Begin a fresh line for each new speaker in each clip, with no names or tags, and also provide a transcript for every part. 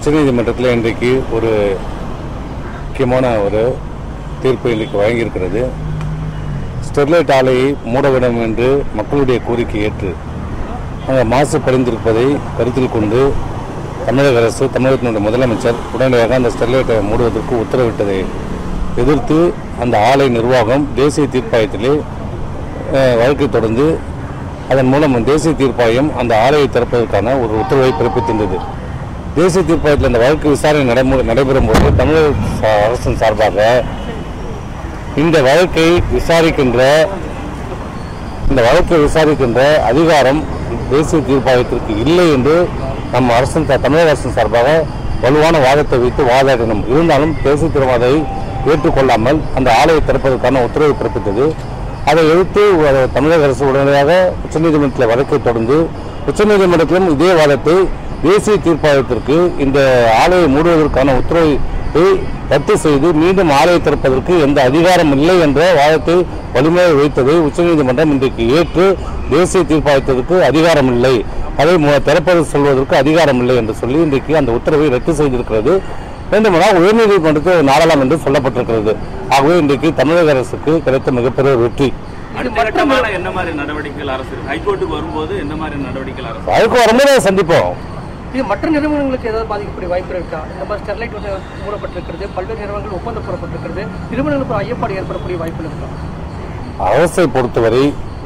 உச்சநீதிமன்றத்தில் இன்றைக்கு ஒரு முக்கியமான ஒரு தீர்ப்பு இன்றைக்கு வழங்கியிருக்கிறது ஸ்டெர்லைட் ஆலையை மூட வேண்டும் என்று மக்களுடைய கோரிக்கை ஏற்று அங்கே மாசு படிந்திருப்பதை கருத்தில் கொண்டு தமிழக அரசு தமிழகத்தினுடைய முதலமைச்சர் உடனடியாக அந்த ஸ்டெர்லைட்டை மூடுவதற்கு உத்தரவிட்டதை எதிர்த்து அந்த ஆலை நிர்வாகம் தேசிய தீர்ப்பாயத்திலே அஹ், வழக்கை தொடர்ந்து அதன் மூலம் தேசிய தீர்ப்பாயம் அந்த ஆலையை திறப்பதற்கான ஒரு உத்தரவை பிறப்பித்திருந்தது தேசிய தீர்ப்பாயத்தில் அந்த வழக்கு விசாரணை நடைமுறை நடைபெறும் போது தமிழக சா- அரசின் சார்பாக இந்த வழக்கை விசாரிக்கின்ற இந்த வழக்கை விசாரிக்கின்ற அதிகாரம் தேசிய தீர்ப்பாயத்திற்கு இல்லை என்று நம் அரசின் சா- தமிழக அரசின் சார்பாக வலுவான வாதத்தை வைத்து வாதாடினோம் இருந்தாலும் தேசிய தீர்மானத்தை ஏற்றுக்கொள்ளாமல் அந்த ஆலையை திறப்பதற்கான உத்தரவை பிறப்பித்தது அதை எதிர்த்து ஒரு தமிழக அரசு உடனடியாக உச்சநீதிமன்றத்தில் வழக்கை தொடர்ந்து உச்சநீதிமன்றத்திலும் இதே வாதத்தை தேசிய தீர்ப்பாயத்திற்கு இந்த ஆலையை மூடுவதற்கான உத்தரவை ரத்து செய்து மீண்டும் ஆலையை திறப்பதற்கு எந்த அதிகாரம் இல்லை என்ற வாதத்தை வலிமையாக வைத்ததை உச்சநீதிமன்றம் இன்றைக்கு ஏற்று தேசிய தீர்ப்பாயத்திற்கு அதிகாரம் இல்லை அதை மு- திறப்பது சொல்வதற்கு அதிகாரம் இல்லை என்று சொல்லி இன்றைக்கு அந்த உத்தரவை ரத்து செய்திருக்கிறது வேண்டுமானால் உயர்நீதிமன்றத்தை நாடலாம் என்று சொல்லப்பட்டிருக்கிறது ஆகவே இன்றைக்கு தமிழக அரசுக்கு கிடைத்த மிகப்பெரிய வெற்றி
அடுத்த கட்டமான என்ன மாதிரி நடவடிக்கைகள் அரசு இருக்கு? ஹைகோர்ட்டுக்கு வரும்போது என்ன மாதிரி நடவடிக்கைகள் அரசு
அதுக்கு வரும்போது அதை சந்திப்போம்
இது மற்ற நிறுவனங்களுக்கு ஏதாவது பாதிக்கக்கூடிய வாய்ப்பு இருக்கா இந்த மாதிரி ஸ்டெர்லைட் வந்து மூடப்பட்டிருக்கிறது பல்வேறு நிறுவனங்கள் ஒப்பந்தம் போடப்பட்டிருக்கிறது நிறுவனங்களுக்கு ஒரு ஐயப்பாடு ஏற்படக்கூடிய வாய்ப்பு இருக்கா
அரசை பொறுத்தவரை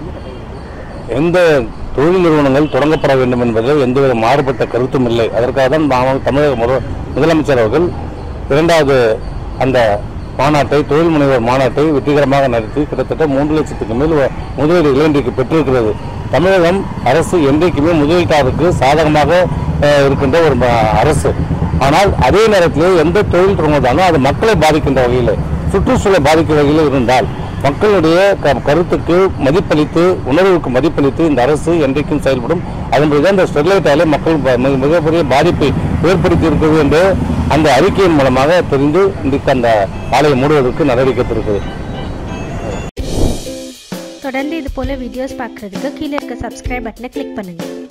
எந்த தொழில் நிறுவனங்கள் தொடங்கப்பட வேண்டும் என்பதில் எந்தவித மாறுபட்ட கருத்தும் இல்லை அதற்காக தான் நாம் தமிழக முத- முதலமைச்சர் அவர்கள் இரண்டாவது அந்த மாநாட்டை தொழில் முனைவர் மாநாட்டை வெற்றிகரமாக நடத்தி கிட்டத்தட்ட மூன்று லட்சத்துக்கு மேல் வ- முதலீடுகளை இன்றைக்கு பெற்றிருக்கிறது தமிழகம் அரசு என்றைக்குமே முதலீட்டாளருக்கு சாதகமாக அஹ், இருக்கின்ற ஒரு ம- அரசு ஆனால் அதே நேரத்தில் எந்த தொழில் தொடங்குவதாலும் அது மக்களை பாதிக்கின்ற வகையில் சுற்றுச்சூழலை பாதிக்கிற வகையில் இருந்தால் மக்களுடைய க- கருத்துக்கு மதிப்பளித்து உணர்வுக்கு மதிப்பளித்து இந்த அரசு என்றைக்கும் செயல்படும் அதன்படிதான் இந்த ஸ்டெர்லைட் ஆலை மக்கள் ப- மிக- மிகப்பெரிய பாதிப்பை ஏற்படுத்தி இருக்கிறது என்று அந்த அறிக்கையின் மூலமாக தெரிந்து இன்றைக்கு அந்த ஆலையை மூடுவதற்கு நடவடிக்கை எடுத்திருக்கிறது
தொடர்ந்து இது போல வீடியோஸ் பார்க்குறதுக்கு கீழே இருக்க சப்ஸ்கிரைப் பட்டனை கிளிக் பண்ணுங்கள்